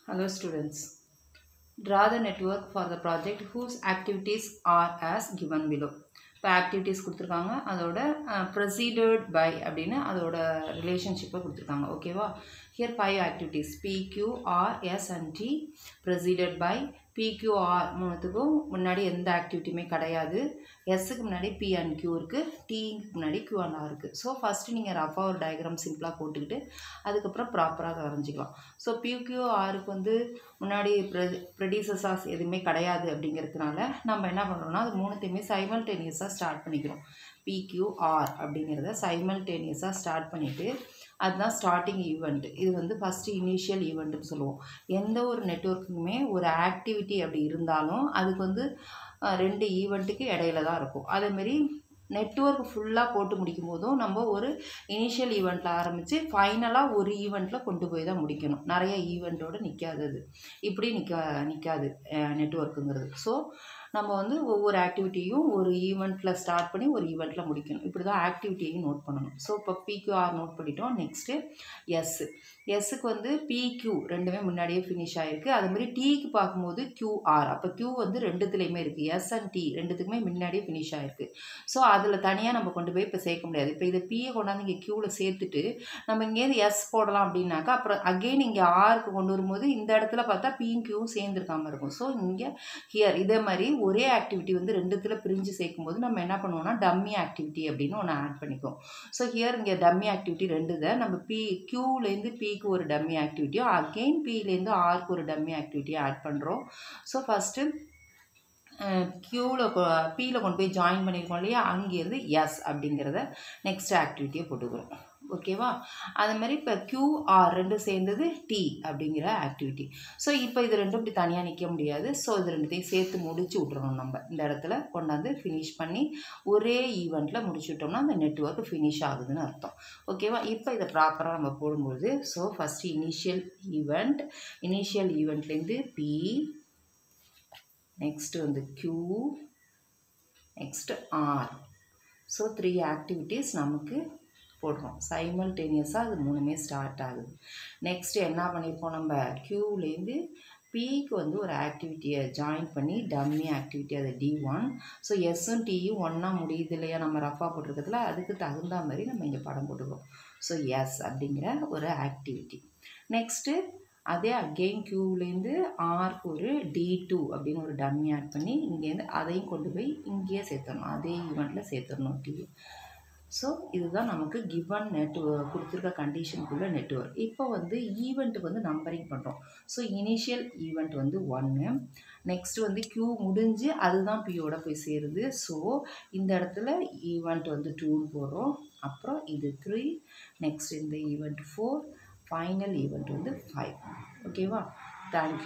Hello students. Draw the network for the project whose activities are as given below. இப்போ activities கொடுத்துருக்காங்க அதோட proceeded by அப்படின்னு அதோட ரிலேஷன்ஷிப்பை கொடுத்துருக்காங்க ஓகேவா here five activities PQR S and T proceeded by PQR மூணுத்துக்கும் முன்னாடி எந்த ஆக்டிவிட்டியுமே கிடையாது எஸ்ஸுக்கு முன்னாடி பி அண்ட் கியூ இருக்குது டீக்கு முன்னாடி கியூ அண்ட் ஆர் இருக்குது ஸோ ஃபஸ்ட்டு நீங்கள் ரஃபாக ஒரு டயக்ராம் சிம்பிளாக போட்டுக்கிட்டு அதுக்கப்புறம் ப்ராப்பராக வரைஞ்சிக்கலாம் ஸோ பிக்யூ ஆருக்கு வந்து முன்னாடி ப்ரெ ப்ரெடியூசர்ஸாஸ் எதுவுமே கிடையாது அப்படிங்கிறதுனால நம்ம என்ன பண்ணுறோம்னா அது மூணுத்தையுமே சைமல்டேனியஸாக ஸ்டார்ட் பண்ணிக்கிறோம் பிக்யூஆர் அப்படிங்கிறத சைமல்டேனியஸாக ஸ்டார்ட் பண்ணிவிட்டு அதுதான் ஸ்டார்டிங் ஈவெண்ட் இது வந்து ஃபஸ்ட்டு இனிஷியல் ஈவெண்ட்டுன்னு சொல்லுவோம் எந்த ஒரு நெட்ஒர்க்குமே ஒரு ஆக்டிவிட்டி அப்படி இருந்தாலும் அதுக்கு வந்து அஹ், ரெண்டு ஈவெண்ட்டுக்கு இடையில தான் இருக்கும் அதேமாரி நெட்ஒர்க் ஃபுல்லாக போட்டு முடிக்கும் போதும் நம்ம ஒரு இனிஷியல் ஈவெண்ட்டில் ஆரம்பித்து ஃபைனலாக ஒரு ஈவெண்ட்டில் கொண்டு போய் தான் முடிக்கணும் நிறைய ஈவெண்ட்டோடு நிற்காது அது இப்படி நிற்க நிற்காது நெட்ஒர்க்குங்கிறது ஸோ நம்ம வந்து ஒவ்வொரு ஆக்டிவிட்டியும் ஒரு ஈவெண்ட்டில் ஸ்டார்ட் பண்ணி ஒரு ஈவெண்ட்டில் முடிக்கணும் இப்படி தான் ஆக்டிவிட்டியையும் நோட் பண்ணணும் ஸோ இப்போ பிக்யூஆர் நோட் பண்ணிட்டோம் நெக்ஸ்ட்டு எஸ் எஸ்ஸுக்கு வந்து பிக்யூ ரெண்டுமே முன்னாடியே ஃபினிஷ் ஆகிருக்கு அதுமாதிரி டீக்கு பார்க்கும்போது கியூஆர் அப்போ கியூ வந்து ரெண்டுத்துலேயுமே இருக்குது எஸ் அண்ட் டி ரெண்டுத்துக்குமே முன்னாடியே ஃபினிஷ் ஆகிருக்கு ஸோ அதில் தனியாக நம்ம கொண்டு போய் இப்போ சேர்க்க முடியாது இப்போ இதை பியை கொண்டாந்து இங்கே க்யூவில் சேர்த்துட்டு நம்ம இங்கேருந்து எஸ் போடலாம் அப்படின்னாக்கா அப்புறம் அகெயின் இங்கே ஆருக்கு கொண்டு வரும்போது இந்த இடத்துல பார்த்தா பியும் கியூவும் சேர்ந்துருக்காம இருக்கும் ஸோ இங்கே ஹியர் இதே மாதிரி ஒரே ஆக்டிவிட்டி வந்து ரெண்டுத்தில் பிரிஞ்சு சேர்க்கும்போது நம்ம என்ன பண்ணுவோம்னா டம்மி ஆக்டிவிட்டி அப்படின்னு ஒன்று ஆட் பண்ணிக்குவோம் ஸோ ஹியர் இங்கே டம்மி ஆக்டிவிட்டி ரெண்டு தான் நம்ம பி க்யூலேருந்து பிக்கு ஒரு டம்மி ஆக்டிவிட்டியும் அகெயின் பியிலேருந்து ஆருக்கு ஒரு டம்மி ஆக்டிவிட்டியை ஆட் பண்ணுறோம் ஸோ ஃபஸ்ட்டு க்யூவில் பியில் கொண்டு போய் ஜாயின் பண்ணியிருக்கோம் இல்லையா அங்கேருந்து எஸ் அப்படிங்கிறத நெக்ஸ்ட் ஆக்டிவிட்டியை போட்டுக்கிறோம் ஓகேவா அது மாதிரி இப்போ கியூஆர் ரெண்டும் சேர்ந்தது டி அப்படிங்கிற ஆக்டிவிட்டி ஸோ இப்போ இது ரெண்டும் இப்படி தனியாக நிற்க முடியாது ஸோ இது ரெண்டுத்தையும் சேர்த்து முடிச்சு விட்றணும் நம்ம இந்த இடத்துல கொண்டாந்து ஃபினிஷ் பண்ணி ஒரே ஈவெண்ட்டில் முடிச்சு விட்டோம்னா அந்த நெட்ஒர்க் ஃபினிஷ் ஆகுதுன்னு அர்த்தம் ஓகேவா இப்போ இதை ப்ராப்பராக நம்ம போடும்பொழுது so first initial event initial ஈவெண்ட்லேருந்து பி நெக்ஸ்ட் வந்து Q next R so three activities நமக்கு போடுறோம் சைமல்டேனியஸாக அது மூணுமே ஸ்டார்ட் ஆகுது நெக்ஸ்ட் என்ன பண்ணியிருப்போம் நம்ம க்யூலேருந்து பிக்கு வந்து ஒரு ஆக்டிவிட்டியை ஜாயின் பண்ணி டம்மி ஆக்டிவிட்டி அது டி ஒன் ஸோ எஸ்ஸும் டியும் ஒன்றா முடியுது இல்லையா நம்ம ரஃபாக போட்டிருக்கிறதுல அதுக்கு தகுந்த மாதிரி நம்ம இங்கே படம் போட்டுக்கிறோம் ஸோ எஸ் அப்படிங்கிற ஒரு ஆக்டிவிட்டி நெக்ஸ்ட்டு அதே அகெயின் க்யூலேருந்து ஆர்க்கு ஒரு டி டூ அப்படின்னு ஒரு டம்மி ஆட் பண்ணி இங்கேருந்து அதையும் கொண்டு போய் இங்கேயே சேர்த்துடணும் அதே ஈவெண்ட்டில் சேர்த்துடணும் டி ஸோ இதுதான் நமக்கு கிவன் நெட்ஒர்க் கொடுத்துருக்க கண்டிஷனுக்குள்ள நெட்ஒர்க் இப்போ வந்து ஈவெண்ட்டுக்கு வந்து நம்பரிங் பண்ணுறோம் ஸோ இனிஷியல் ஈவெண்ட் வந்து ஒன்று நெக்ஸ்ட் வந்து க்யூ முடிஞ்சு அதுதான் பியோட போய் சேருது ஸோ இந்த இடத்துல ஈவெண்ட் வந்து டூன்னு போடுறோம் அப்புறம் இது த்ரீ நெக்ஸ்ட் இந்த ஈவெண்ட் ஃபோர் ஃபைனல் ஈவெண்ட் வந்து ஃபைவ் ஓகேவா தேங்க்யூ